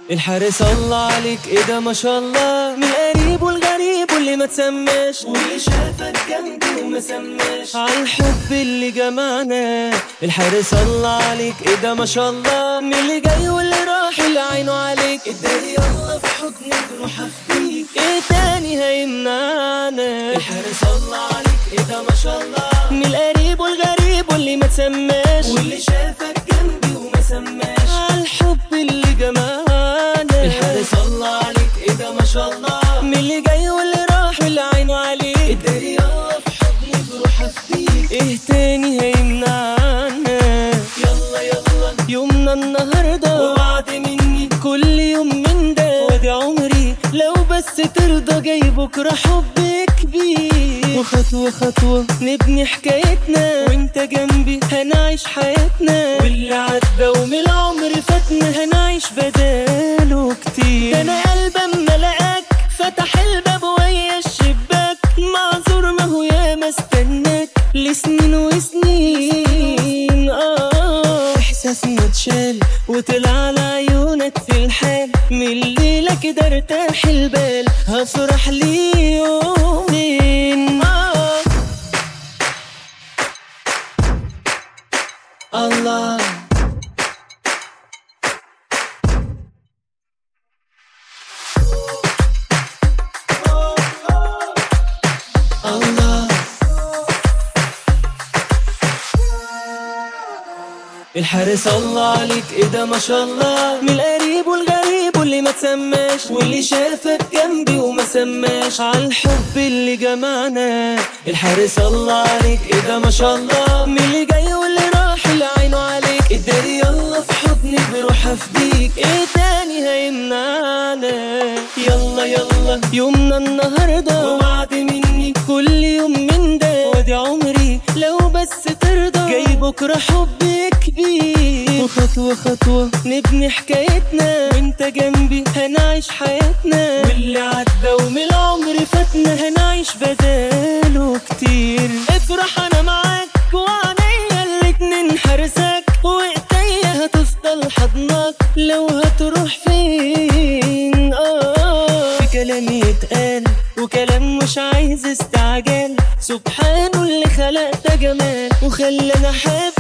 الحارس الله عليك ايه ده ما شاء الله من القريب والغريب واللي ما تسماش واللي شافك جنبي وما سماش عالحب اللي جمعنا الحارس الله عليك ايه ده ما شاء الله من اللي جاي واللي راح اللي عينه عليك اداري الله في حضنك روح افديك ايه تاني هيمنعنا الحارس الله عليك ايه ده ما شاء الله من القريب والغريب واللي ما تسماش واللي شافك جنبي وما سماش عالحب اللي جمعنا الحارس الله عليك ايه ده ما شاء الله من اللي جاي واللي راح واللي عينه عليك اداري الله في حضني بروح افديك ايه تاني هيمنعنا يلا يلا يومنا النهارده ووعد مني كل يوم من ده وادي عمري لو بس ترضى جاي بكره حب كبير وخطوة خطوة نبني حكايتنا وانت جنبي هنعيش حياتنا واللي عدى ومن العمر فاتنا هنعيش بداله كتير ده انا قلبي اما لقاك فتح الباب ويا الشباك معذور ما هو ياما استناك لسنين وسنين اه احساسنا اتشال وطلع على عيونك في الحال من الليلة كده ارتاح البال هفرح لي يومين آه. الله الله الحارس الله عليك ايه ده ما شاء الله من القريب والغريب واللي ما تسماش واللي شافك جنبي وما سماش عالحب اللي جمعنا الحارس الله عليك ايه ده ما شاء الله من اللي جاي واللي راح اللي عينه عليك اداري يلا في حضني بروح افديك ايه تاني هيمنعنا يلا يلا يومنا النهارده ووعد مني كل يوم من ده وادي عمري لو بس ترضى جاي بكره حب كبير وخطوة خطوة نبني حكايتنا وانت جنبي هنعيش حياتنا واللي عدى ومن العمر فاتنا هنعيش بداله كتير افرح انا معاك وعينيا الاتنين حارسك وايديا هتفضل حضنك لو هتروح فين اه في كلام يتقال وكلام مش عايز استعجال سبحانه اللي خلق ده جمال وخلانا حابب